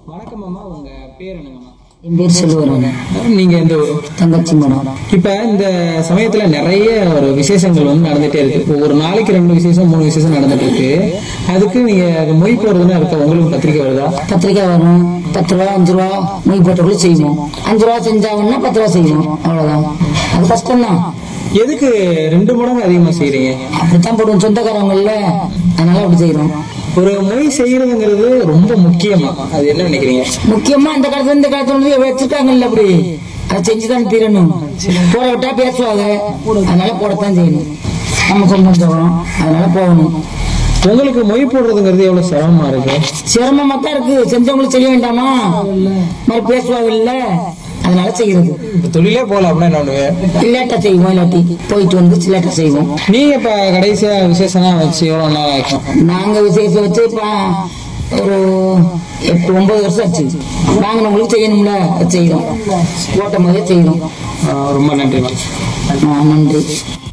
வணக்கம் அம்மா உங்க பேர் என்னங்கம்மா என் பேர் செல்வரங்க நீங்க இந்த ஊரு? தங்கச்சி மனம் இப்ப இந்த சமயத்துல நிறைய ஒரு விசேஷங்கள் வந்து நடந்துட்டே இருக்கு இப்போ ஒரு நாளைக்கு ரெண்டு விசேஷம் மூணு விசேஷம் நடந்துட்டு இருக்கு அதுக்கு நீங்க அது மொய் போடுறதுன்னு இருக்க உங்களுக்கு பத்திரிக்கை வருதா பத்திரிக்கை வரும் பத்து ரூபா அஞ்சு ரூபா மொய் போட்டக்குள்ள செய்வோம் அஞ்சு ரூபா செஞ்சாங்கன்னா பத்து ரூபா செய்வோம் அவ்வளவுதான் அது கஷ்டம்தான் எதுக்கு ரெண்டு மடங்கு அதிகமா செய்றீங்க அப்படித்தான் போடுவோம் சொந்தக்காரங்கள்ல அதனால அப்படி செய்யறோம் ஒரு மொய் செய்யறதுங்கிறது ரொம்ப முக்கியமா அது என்ன நினைக்கிறீங்க முக்கியமா இந்த காலத்துல இந்த காலத்துல வந்து வச்சிருக்காங்கல்ல அப்படி அதை செஞ்சுதான் தீரணும் போட விட்டா பேசுவாங்க அதனால போடத்தான் செய்யணும் நம்ம சொந்தம் போகிறோம் அதனால போகணும் உங்களுக்கு மொய் போடுறதுங்கிறது எவ்வளவு சிரமமா இருக்கு சிரமமா தான் இருக்கு செஞ்சவங்களுக்கு செய்ய வேண்டாமா மாதிரி பேசுவாங்கல்ல அதனால செய்யறது இந்த தொழிலே போல அப்படின்னா என்ன பண்ணுவேன் லேட்டா செய்வோம் இல்லாட்டி போயிட்டு வந்து லேட்டா செய்வோம் நீங்க இப்ப கடைசியா விசேஷம்லாம் வச்சு எவ்வளவு நாள் ஆகும் நாங்க விசேஷம் வச்சு இப்ப ஒரு எட்டு ஒன்பது வருஷம் ஆச்சு நாங்க நம்மளுக்கு செய்யணும்ல அது செய்யறோம் ஓட்டம் போதே செய்யறோம் ஆஹ் ரொம்ப நன்றி ஆ, நன்றி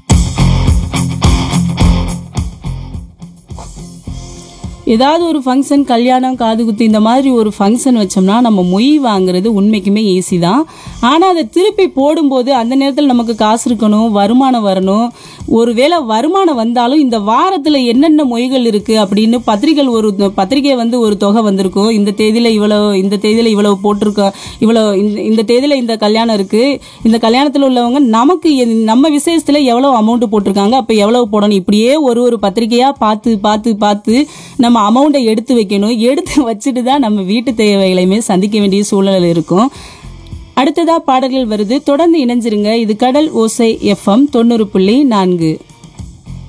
ஏதாவது ஒரு ஃபங்க்ஷன் கல்யாணம் காது குத்து இந்த மாதிரி ஒரு ஃபங்க்ஷன் வச்சோம்னா நம்ம மொய் வாங்குறது உண்மைக்குமே ஈஸி தான் ஆனால் அதை திருப்பி போடும்போது அந்த நேரத்தில் நமக்கு காசு இருக்கணும் வருமானம் வரணும் ஒருவேளை வருமானம் வந்தாலும் இந்த வாரத்தில் என்னென்ன மொய்கள் இருக்குது அப்படின்னு பத்திரிகைகள் ஒரு பத்திரிகை வந்து ஒரு தொகை வந்திருக்கும் இந்த தேதியில் இவ்வளோ இந்த தேதியில் இவ்வளோ போட்டிருக்கோம் இவ்வளோ இந்த இந்த தேதியில் இந்த கல்யாணம் இருக்குது இந்த கல்யாணத்தில் உள்ளவங்க நமக்கு எ- நம்ம விசேஷத்தில் எவ்வளோ அமௌண்ட் போட்டிருக்காங்க அப்போ எவ்வளோ போடணும் இப்படியே ஒரு ஒரு பத்திரிகையாக பார்த்து பார்த்து பார்த்து நம்ம அமௌண்ட்டை எடுத்து வைக்கணும் எடுத்து வச்சுட்டு தான் நம்ம வீட்டு தேவைகளையுமே சந்திக்க வேண்டிய சூழ்நிலை இருக்கும் அடுத்ததா பாடல்கள் வருது தொடர்ந்து இணைஞ்சிருங்க இது கடல் ஓசை எஃப்எம் தொண்ணூறு புள்ளி நான்கு